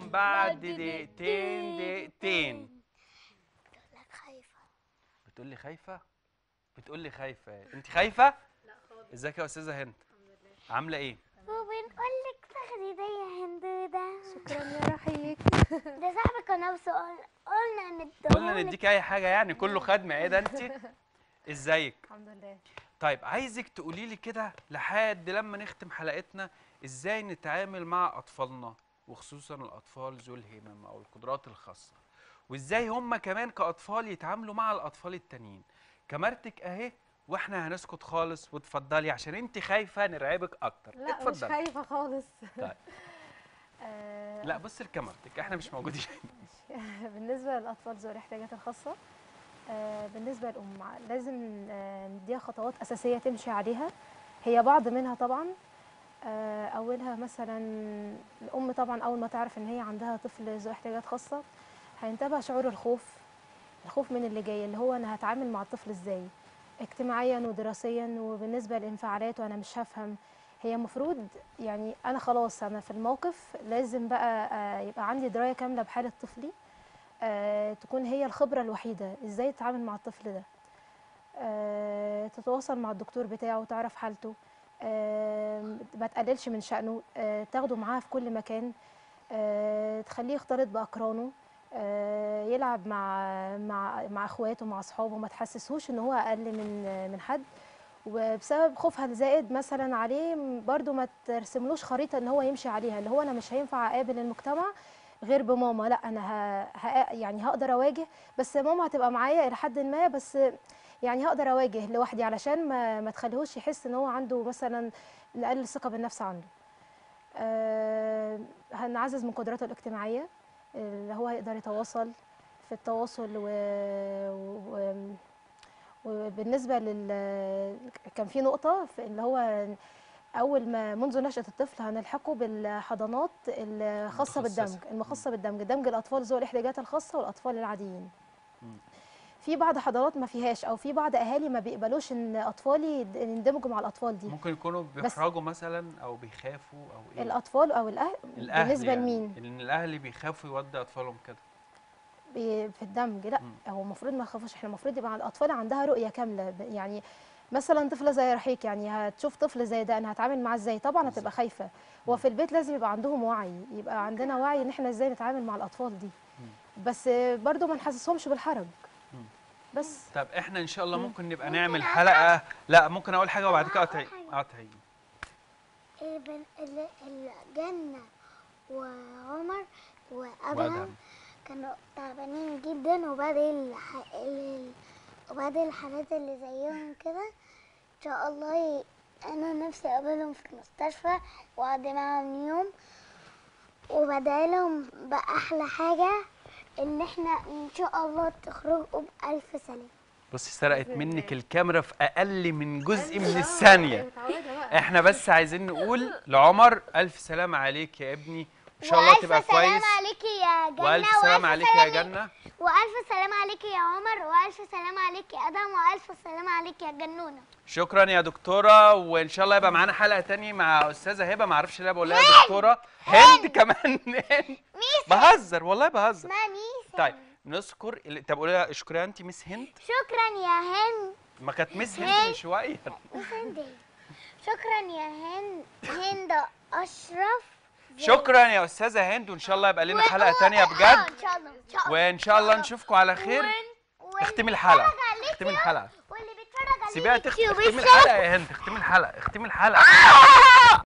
بعد دقيقتين دقيقتين لك خايفة بتقول لي خايفه بتقول لي خايفه انت خايفه لا خالص ازيك يا استاذه هند عامله ايه وبنقول لك تاخدي دي يا هندودة شكرا يا رحيق ده صاحبك كنا بسؤال قلنا قلنا نديهولك نديك اي حاجه يعني كله خدمه ايه ده انت ازيك الحمد لله طيب عايزك تقولي لي كده لحد لما نختم حلقتنا ازاي نتعامل مع اطفالنا وخصوصا الاطفال ذو الهمم او القدرات الخاصه وازاي هم كمان كاطفال يتعاملوا مع الاطفال التانيين كاميرتك اهي واحنا هنسكت خالص وتفضلي عشان انت خايفه نرعبك اكتر لا مش اتفضلي خايفه خالص طيب. آه، لا بصي لكاميرتك احنا مش موجودين بالنسبه للاطفال ذوي الاحتياجات الخاصه آه، بالنسبه للام لازم آه، نديها خطوات اساسيه تمشي عليها هي بعض منها طبعا آه، اولها مثلا الام طبعا اول ما تعرف ان هي عندها طفل ذو احتياجات خاصه هينتابها شعور الخوف الخوف من اللي جاي اللي هو انا هتعامل مع الطفل ازاي اجتماعيا ودراسيا وبالنسبه للانفعالات وانا مش هفهم هي المفروض يعني انا خلاص انا في الموقف لازم بقى آه، يبقى عندي درايه كامله بحاله طفلي آه، تكون هي الخبره الوحيده ازاي تتعامل مع الطفل ده آه، تتواصل مع الدكتور بتاعه تعرف حالته آه، ما تقللش من شأنه آه، تاخده معاها في كل مكان آه، تخليه يختلط بأقرانه آه، يلعب مع مع مع اخواته مع اصحابه ما تحسسهوش ان هو اقل من من حد وبسبب خوفها الزائد مثلا عليه برضو ما ترسملوش خريطه ان هو يمشي عليها اللي هو انا مش هينفع اقابل المجتمع غير بماما لا انا ه... ه... يعني هقدر اواجه بس ماما هتبقى معايا الى حد ما بس يعني هقدر اواجه لوحدي علشان ما ما تخليهوش يحس ان هو عنده مثلا نقلل الثقه بالنفس عنده آه هنعزز من قدراته الاجتماعيه اللي هو يقدر يتواصل في التواصل و... و... وبالنسبه لل كان في نقطه في اللي هو اول ما منذ نشأة الطفل هنلحقه بالحضانات الخاصة المخصصة. بالدمج المخصصة بالدمج دمج الأطفال ذوي الاحتياجات الخاصة والأطفال العاديين مم. في بعض حضانات ما فيهاش أو في بعض أهالي ما بيقبلوش إن أطفالي يد- يندمجوا مع الأطفال دي ممكن يكونوا بيحرجوا مثلا او بيخافوا او ايه الأطفال أو الأهل الاهل بالنسبة يعني. لمين ان الاهل بيخافوا يودي اطفالهم كده بي- في الدمج لا مم. هو المفروض ما يخافوش احنا المفروض يبقى الاطفال عندها رؤيه كامله ب- يعني مثلا طفله زي رحيق يعني هتشوف طفل زي ده انا هتعامل معاه ازاي طبعا بالظبط. هتبقى خايفه هو في البيت لازم يبقى عندهم وعي يبقى عندنا وعي ان احنا ازاي نتعامل مع الاطفال دي بس برضو ما نحسسهمش بالحرج مم. بس طب احنا ان شاء الله ممكن نبقى ممكن نعمل أقطع- حلقه لا ممكن اقول حاجه وبعد كده أقول قطعي حاجة. قطعي ابن ال- الجنة وعمر وأدهم وأدهم. كانوا تعبانين جدا وبعد الح... ال- وبعد الحالات اللي زيهم كده إن شاء الله ي... أنا نفسي أقابلهم في المستشفى وأقعد معاهم يوم وبدعي لهم بأحلى حاجة إن إحنا إن شاء الله تخرجوا بألف سلامة بصي سرقت منك الكاميرا في اقل من جزء من الثانيه احنا بس عايزين نقول لعمر الف سلام عليك يا ابني ان شاء الله وألف تبقى سلام كويس عليكي يا جنة والف سلام عليك يا جنه وألف سلام عليك يا عمر وألف سلام عليك يا أدم وألف سلام عليك يا جنونة شكرا يا دكتوره وان شاء الله يبقى معانا حلقه تانية مع استاذه هبه ما اعرفش ليه بقول لها يا دكتوره هند كمان هند بهزر والله بهزر اسمها ميس طيب نذكر ال- طب قولي لها اشكري انت ميس هند شكرا يا هند ما كانت ميس هند من شويه ميس هند شكرا يا هند هند أشرف شكرا يا استاذه هند وان شاء الله يبقى لنا حلقه تانية آه، بجد إن شاء الله إن شاء الله وان شاء الله نشوفكم على خير وال- اختمي واللي الحلقه بيتفرج على اختمي اليوتيوب- الحلقه واللي بيتفرج على سيبيها تخ- اليوتيوب اختمي يشوف الحلقه يا هند اختمي الحلقه اختمي الحلقه